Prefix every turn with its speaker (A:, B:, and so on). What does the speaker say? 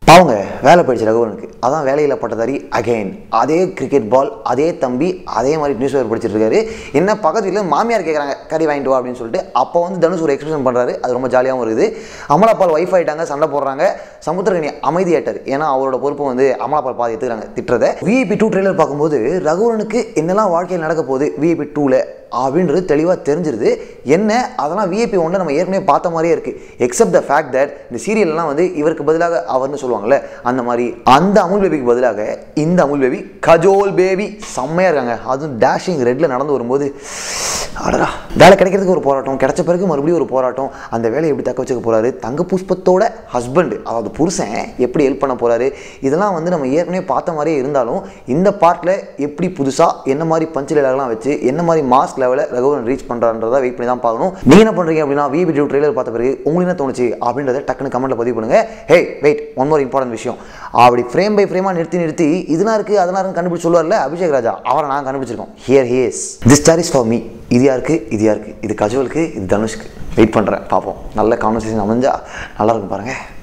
A: அவங்க வேலை போயிடுச்சு ரகுவனுக்கு அதான் வேலையில் பட்டதாரி அகைன் அதே கிரிக்கெட் பால் அதே தம்பி அதே மாதிரி நியூஸ் பேப்பர் படிச்சிட்டு இருக்காரு என்ன பக்கத்து வீட்டில் மாமியார் கேட்குறாங்க கறி வாங்கிட்டு வா அப்படின்னு சொல்லிட்டு அப்போ வந்து தனுஷ் ஒரு எக்ஸ்பிரஷன் பண்ணுறாரு அது ரொம்ப ஜாலியாகவும் இருக்குது அமலாபால் ஒய்ஃப் ஆயிட்டாங்க சண்டை போடுறாங்க சமுத்திரகனி அமைதியாட்டார் ஏன்னா அவரோட பொறுப்பு வந்து அமலாபால் பாதி எடுத்துக்கிறாங்க திட்டுறதை விஐபி டூ ட்ரெய்லர் பார்க்கும்போது ரகுவரனுக்கு என்னெல்லாம் வாழ்க்கையில் நடக்க போகுது விஐபி டூவில் அப்படின்றது தெளிவாக தெரிஞ்சிருது என்ன அதெல்லாம் விஐபி ஒன்றை நம்ம ஏற்கனவே பார்த்த மாதிரியே இருக்குது எக்ஸப்ட் த ஃபேக்ட் தட் இந்த சீரியல்லாம் வந்து இவருக்கு பதிலாக அவர்னு சொல்லுவாங்கல்ல அந்த மாதிரி அந்த அமுல் பேபிக்கு பதிலாக இந்த அமுல் பேபி கஜோல் பேபி செம்மையாக இருக்காங்க அதுவும் டேஷிங் ரெட்டில் நடந்து வரும்போது அடடா வேலை கிடைக்கிறதுக்கு ஒரு போராட்டம் கிடைச்ச பிறகு மறுபடியும் ஒரு போராட்டம் அந்த வேலையை எப்படி தக்க வச்சுக்க போறாரு தங்க புஷ்பத்தோட ஹஸ்பண்ட் அதாவது புருஷன் எப்படி ஹெல்ப் பண்ண போறாரு இதெல்லாம் வந்து நம்ம ஏற்கனவே பார்த்த மாதிரியே இருந்தாலும் இந்த பார்ட்டில் எப்படி புதுசாக என்ன மாதிரி பஞ்சு டைலாக்லாம் வச்சு என்ன மாதிரி மாஸ் லெவலில் ரகுவரன் ரீச் பண்ணுறான்றதை வெயிட் பண்ணி தான் பார்க்கணும் நீங்கள் என்ன பண்ணுறீங்க அப்படின்னா வி வீடியோ ட்ரெய்லர் பார்த்த பிறகு உங்களுக்கு என்ன தோணுச்சு அப்படின்றத டக்குன்னு கமெண்ட்ல பதிவு பண்ணுங்க hey wait one more important விஷயம் அப்படி ஃப்ரேம் பை ஃப்ரேமாக நிறுத்தி நிறுத்தி இதெல்லாம் இருக்குது அதெல்லாம் இருக்குன்னு கண்டுபிடிச்சு சொல்லுவார்ல அபிஷேக் ராஜா அவரை நான் கண்டுபிடிச்சிருக்கோம் here here's this star is for me இது யாருக்கு இது யாருக்கு இது கஜோலுக்கு இது தனுஷ்க்கு வெயிட் பண்ணுறேன் பார்ப்போம் நல்ல கான்வர்சேஷன் அமைஞ்சா நல்லா இருக்கும் பாருங்கள்